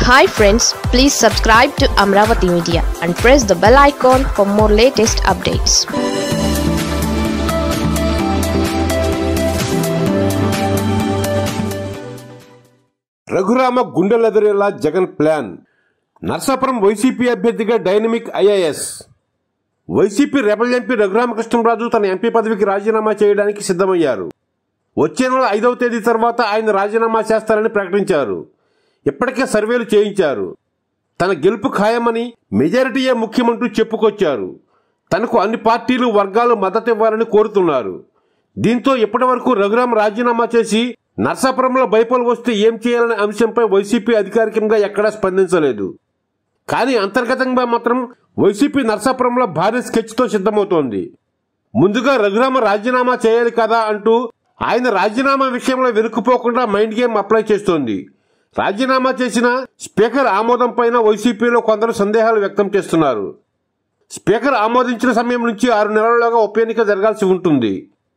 hi friends please subscribe to Amaravati media and press the bell icon for more latest updates Raghurama గుండెలెదిరేలా Jagan plan Narsapuram YCP అభ్యర్థిగా dynamic IAS YCP rebel MP Raghuramakrishnaraju తన MP పదవికి రాజీనామా చేయడానికి సిద్ధమయ్యారు వచ్చే నెల ఐదవ తేదీ తర్వాత ఆయన రాజీనామా చేస్తారని ప్రకటించారు ఇప్పటికే సర్వేలు చేయించారు తన గెలుపు ఖాయమని మెజారిటీయే ముఖ్యమంటూ చెప్పుకొచ్చారు తనకు అన్ని పార్టీలు వర్గాలు మద్దతు ఇవ్వాలని కోరుతున్నారు దీంతో ఇప్పటివరకు రఘురాం రాజీనామా చేసి నర్సాపురంలో బైపోలు వస్తే ఏం చేయాలనే అంశంపై వైసీపీ అధికారికంగా ఎక్కడా స్పందించలేదు కానీ అంతర్గతంగా మాత్రం వైసీపీ నర్సాపురంలో భారీ స్కెచ్తో సిద్ధమవుతోంది ముందుగా రఘురామ రాజీనామా చేయాలి కదా అంటూ ఆయన రాజీనామా విషయంలో వెనుక్కుపోకుండా మైండ్ గేమ్ అప్లై చేస్తోంది రాజీనామా చేసిన స్పీకర్ ఆమోదం పైన వైసీపీలో కొందరు సందేహాలు వ్యక్తం చేస్తున్నారు స్పీకర్ ఆమోదించిన సమయం నుంచి ఆరు నెలల్లోగా ఉప ఎన్నిక జరగాల్సి ఉంటుంది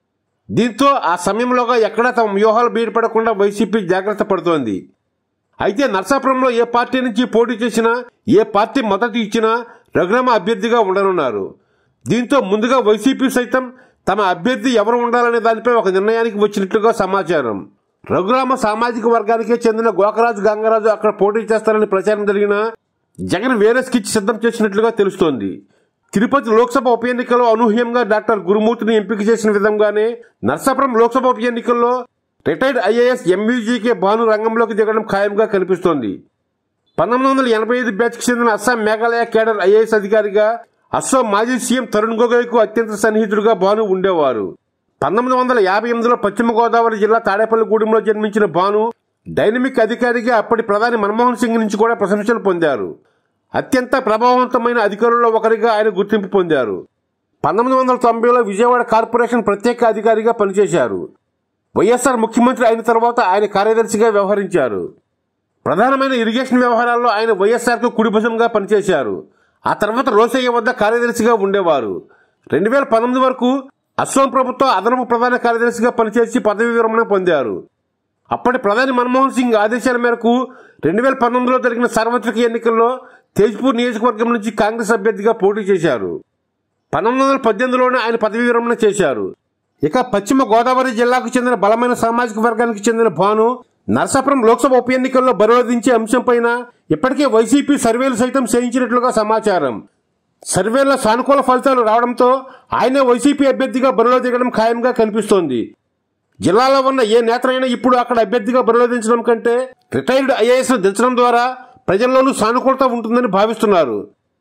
దీంతో ఆ సమయంలోగా ఎక్కడా తమ వ్యూహాలు బయటపడకుండా వైసీపీ జాగ్రత్త పడుతోంది అయితే నర్సాపురంలో ఏ పార్టీ నుంచి పోటీ చేసినా ఏ పార్టీ మద్దతు ఇచ్చినా రఘురామ అభ్యర్థిగా ఉండనున్నారు దీంతో ముందుగా వైసీపీ సైతం తమ అభ్యర్థి ఎవరు ఉండాలనే దానిపై ఒక నిర్ణయానికి వచ్చినట్లుగా సమాచారం రఘురామ సామాజిక వర్గానికే చెందిన గోకరాజు గంగరాజు అక్కడ పోటీ చేస్తారని ప్రచారం జరిగినా జగన్ వేరే స్కెచ్ సిద్ధం చేసినట్లుగా తెలుస్తోంది తిరుపతి లోక్సభ ఉప ఎన్నికలో అనూహ్యంగా డాక్టర్ గురుమూర్తిని ఎంపిక చేసిన విధంగానే నర్సాపురం లోక్సభ ఉప ఎన్నికల్లో రిటైర్డ్ ఐఏఎస్ ఎంవీజీకే భాను రంగంలోకి దిగడం ఖాయంగా కనిపిస్తోంది పంతొమ్మిది వందల ఎనభై ఐదు బ్యాచ్కి చెందిన అస్సాం మేఘాలయ కేడర్ ఐఏఎస్ అధికారిగా అస్సాం మాజీ సీఎం తరుణ్ గొగోయ్కు అత్యంత సన్నిహితుడుగా భాను ఉండేవారు పంతొమ్మిది వందల యాభై ఎనిమిదిలో పశ్చిమ గోదావరి జిల్లా తాడేపల్లిగూడెంలో జన్మించిన భాను డైనమిక్ అధికారిగా అప్పటి ప్రధాని మన్మోహన్ సింగ్ నుంచి కూడా ప్రశంసలు పొందారు అత్యంత ప్రభావవంతమైన అధికారుల్లో ఒకరిగా ఆయన గుర్తింపు పొందారు పంతొమ్మిది వందల తొంభైలో విజయవాడ కార్పొరేషన్ ప్రత్యేక అధికారిగా పనిచేశారు వైఎస్ఆర్ ముఖ్యమంత్రి అయిన తర్వాత ఆయన కార్యదర్శిగా వ్యవహరించారు ప్రధానమైన ఇరిగేషన్ వ్యవహారాల్లో ఆయన వైఎస్ఆర్కు కుడిభుజంగా పనిచేశారు ఆ తర్వాత రోసయ్య వద్ద కార్యదర్శిగా ఉండేవారు రెండు వేల పంతొమ్మిది వరకు అస్సాం ప్రభుత్వ అదనపు ప్రధాన కార్యదర్శిగా పనిచేసి పదవి విరమణ పొందారు అప్పటి ప్రధాని మన్మోహన్ సింగ్ ఆదేశాల మేరకు రెండు వేల పంతొమ్మిదిలో జరిగిన సార్వత్రిక ఎన్నికల్లో తేజ్పూర్ నియోజకవర్గం నుంచి కాంగ్రెస్ అభ్యర్థిగా పోటీ చేశారు పంతొమ్మిది వందల పద్దెనిమిదిలోనే ఆయన పదవి విరమణ చేశారు ఇక పశ్చిమ గోదావరి జిల్లాకు చెందిన బలమైన సామాజిక వర్గానికి చెందిన భాను నరసాపురం లోక్సభ ఉప ఎన్నికల్లో బరిలోదించే అంశంపైన ఇప్పటికే వైసీపీ సర్వేలు సైతం చేయించినట్లుగా సమాచారం సర్వేల్లో సానుకూల ఫలితాలు రావడంతో ఆయనే వైసీపీ అభ్యర్థిగా బరిలో దిగడం ఖాయంగా కనిపిస్తోంది జిల్లాలో ఉన్న ఏ నేతలైనా ఇప్పుడు అక్కడ అభ్యర్థిగా బరిలో దించడం కంటే రిటైర్డ్ ఐఏఎస్ దించడం ద్వారా ప్రజల్లోనూ సానుకూలత ఉంటుందని భావిస్తున్నారు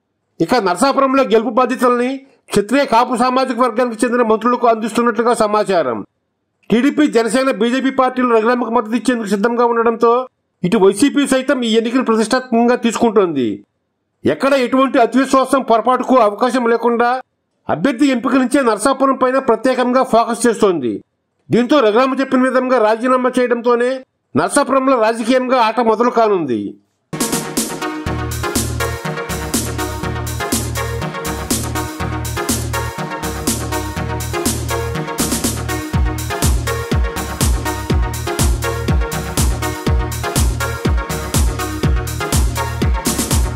ఇక నరసాపురంలో గెలుపు బాధ్యతల్ని క్షత్రియ కాపు సామాజిక వర్గానికి చెందిన మంత్రులకు అందిస్తున్నట్లుగా సమాచారం టీడీపీ జనసేన బీజేపీ పార్టీలు రఘురామకు మద్దతు ఇచ్చేందుకు సిద్ధంగా ఉండడంతో ఇటు వైసీపీ సైతం ఈ ఎన్నికలు ప్రతిష్టాత్మకంగా తీసుకుంటోంది ఎక్కడ ఎటువంటి అతివిశ్వాసం పొరపాటుకు అవకాశం లేకుండా అభ్యర్థి ఎంపిక నుంచే నరసాపురం పైన ప్రత్యేకంగా ఫోకస్ చేస్తోంది దీంతో రఘురామ చెప్పిన విధంగా రాజీనామా చేయడంతోనే నరసాపురంలో రాజకీయంగా ఆట మొదలు కానుంది